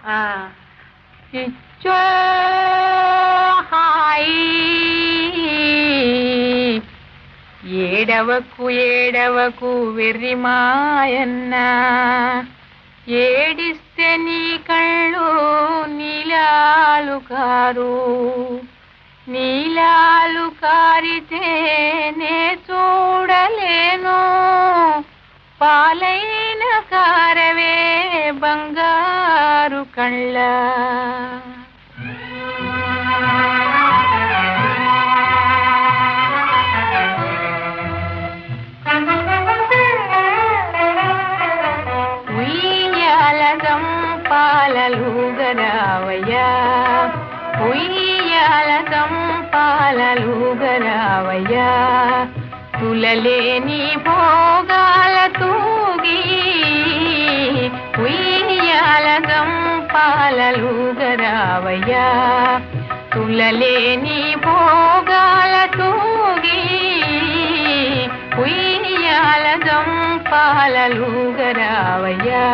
ఆ, ఇచ్చో హాయి ఏడవకు ఏడవకు వెర్రి మాయన్న ఏడిస్తే నీ కళ్ళు నీలాలు కారు నీలాలు కారితే నే చూడలేను పాలైన కారవే బంగారు కళ్ళ ఉయ్యాలదం పాలలుగరావయ్యా ఉయ్యాలదం పాలలుగరావయ్యా తులలేని భోగాల తూగి ఉయ్యాలదం పాలలుగరావయ్యా తులలేని భోగాల తూగి ఉయ్యాలదం పాలలుగరావయ్యా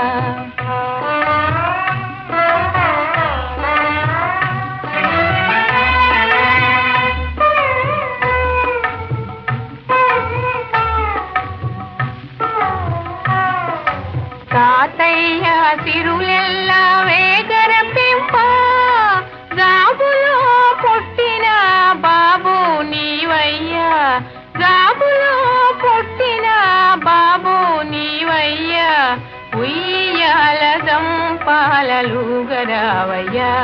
తాతయ్య సిరులెల్లా వేగరపింప గాబులో పుట్టిన బాబు నీవయ్యా గాబులో పుట్టిన బాబు నీవయ్యా ఉయ్యాలదం పాలలుగరావయ్యా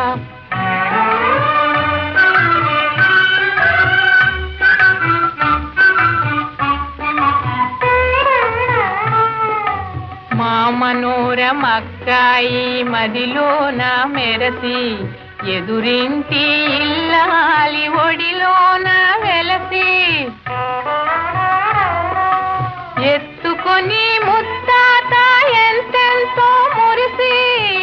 మా మనోరమక్కాయి మదిలోన మెరసి ఎదురింటి ఇల్లాలి ఒడిలోన వెలసి ఎత్తుకొని ముత్తాత ఎంతెంతో మురిసి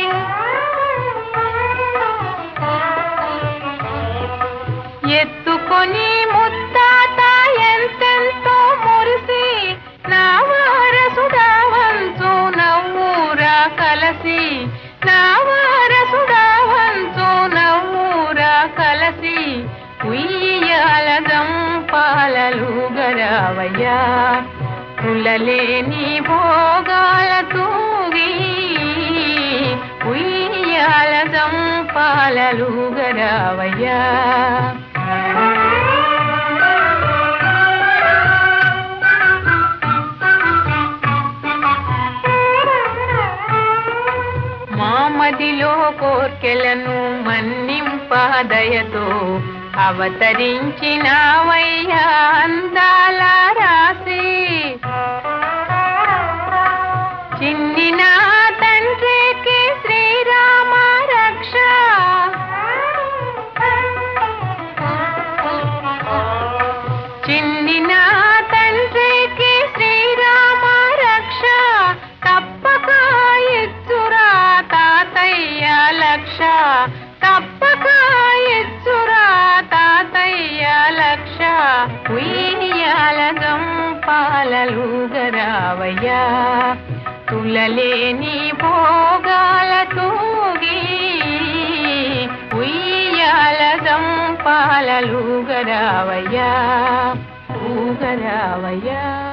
ఎత్తుకొని ముత్తాత ఎంతెంతో మురిసి నా వారసుడా వంచు నవ్వురా కలసి నా వారసుడా వంచు నవ్వురా కలసి ఉయ్యాలదం పాలలు గరావయ్యా కులలేని భోగాల తూగి ఉయ్యాలదం పాలలు గరావయ్యా మామదిలో కోర్కెలను మన్నింపదయతో అవతరించినావయ్యా అందాల రాసి చిన్ని నా తండ్రికి శ్రీరామ రక్ష చిన్ని నా తండ్రికి శ్రీరామ రక్ష తప్పక ఇచ్చురా తాతయ్య లక్ష తప్పక ఇచ్చురా తాతయ్య లక్ష ఉయ్యాలగం పాలలు గరావయ్యా తులలేని భోగాల తూగి ఉయ్యాలగం పాలలు గరావయ్యా ఊగరావయ్యా